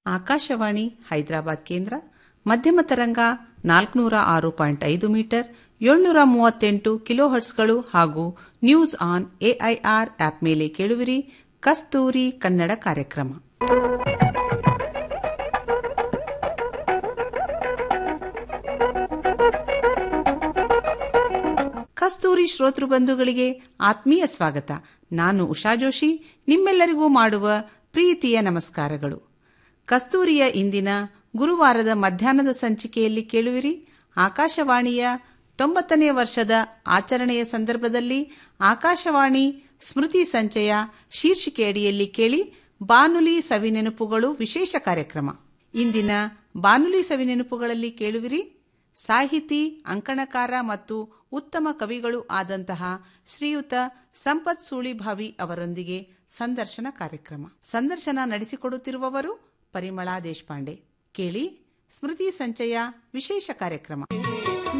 ಆಕಾಶವಾಣಿ ಹೈದರಾಬಾದ್ ಕೇಂದ್ರ ಮಧ್ಯಮ ತರಂಗ ನಾಲ್ಕುನೂರ ಆರು ಪಾಯಿಂಟ್ ಐದು ಮೀಟರ್ ಏಳ್ನೂರ ಮೂವತ್ತೆಂಟು ಕಿಲೋಹರ್ಟ್ಸ್ಗಳು ಹಾಗೂ ನ್ಯೂಸ್ ಆನ್ ಎಐಆರ್ ಆಪ್ ಮೇಲೆ ಕೇಳುವಿರಿ ಕಸ್ತೂರಿ ಕನ್ನಡ ಕಾರ್ಯಕ್ರಮ ಕಸ್ತೂರಿ ಶ್ರೋತೃ ಬಂಧುಗಳಿಗೆ ಆತ್ಮೀಯ ಸ್ವಾಗತ ನಾನು ಉಷಾ ಜೋಶಿ ನಿಮ್ಮೆಲ್ಲರಿಗೂ ಮಾಡುವ ಪ್ರೀತಿಯ ನಮಸ್ಕಾರಗಳು ಕಸ್ತೂರಿಯ ಇಂದಿನ ಗುರುವಾರದ ಮಧ್ಯಾಹ್ನದ ಸಂಚಿಕೆಯಲ್ಲಿ ಕೇಳುವಿರಿ ಆಕಾಶವಾಣಿಯ ತೊಂಬತ್ತನೇ ವರ್ಷದ ಆಚರಣೆಯ ಸಂದರ್ಭದಲ್ಲಿ ಆಕಾಶವಾಣಿ ಸ್ಮೃತಿ ಸಂಚಯ ಶೀರ್ಷಿಕೆಯಡಿಯಲ್ಲಿ ಕೇಳಿ ಬಾನುಲಿ ಸವಿನೆನಪುಗಳು ವಿಶೇಷ ಕಾರ್ಯಕ್ರಮ ಇಂದಿನ ಬಾನುಲಿ ಸವಿನೆನಪುಗಳಲ್ಲಿ ಕೇಳುವಿರಿ ಸಾಹಿತಿ ಅಂಕಣಕಾರ ಮತ್ತು ಉತ್ತಮ ಕವಿಗಳು ಆದಂತಹ ಶ್ರೀಯುತ ಸಂಪತ್ ಸೂಳಿಭಾವಿ ಅವರೊಂದಿಗೆ ಸಂದರ್ಶನ ಕಾರ್ಯಕ್ರಮ ಸಂದರ್ಶನ ನಡೆಸಿಕೊಡುತ್ತಿರುವವರು ಪರಿಮಳಾ ದೇಶಪಾಂಡೆ ಕೇಳಿ ಸ್ಮೃತಿ ಸಂಚಯ ವಿಶೇಷ ಕಾರ್ಯಕ್ರಮ